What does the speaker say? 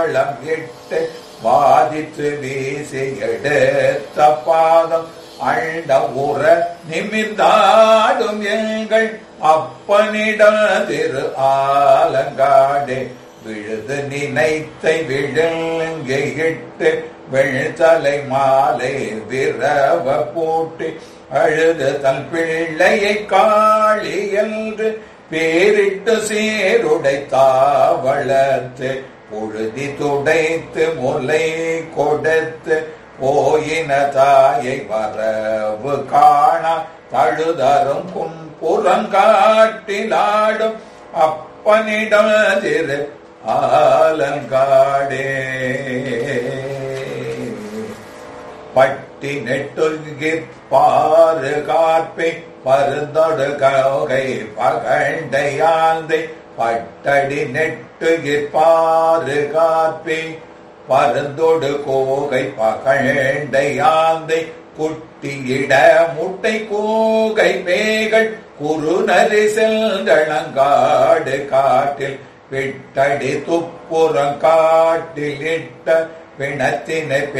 தாளம் இட்டு வாதித்து வீசி எடுத்த பாதம் அண்ட உற நிமிர்ந்தாடும் எங்கள் அப்பனிடம் திரு ஆலங்காடே விழுது நினைத்தை விழுங்கிட்டு வெள்தலை மாலை விரவ போட்டு அழுது தன் பிள்ளையை காளி என்று பேரிட்டு சீருடைத்தா வளர்த்து பொழுதி துடைத்து முலை கொடுத்து போயின தாயை வரவு காணா தழுதரும் புறங்காட்டிலாடும் அப்பனிடம் திரு ஆலங்காடே பட்டி நெட்டுகிற் பாரு காப்பை பருந்தொடு கௌகை பகண்டையாந்தை பட்டடி நெட்டுகிற் பாரு காப்பை பருந்தொடு கோகை பகண்டையாந்தை குட்டியிட முட்டை கூகை மேகள் குறுநரி செல்களங்காடு காட்டில் விட்டடி துப்புறம் காட்டில் இட்ட பிணத்தினை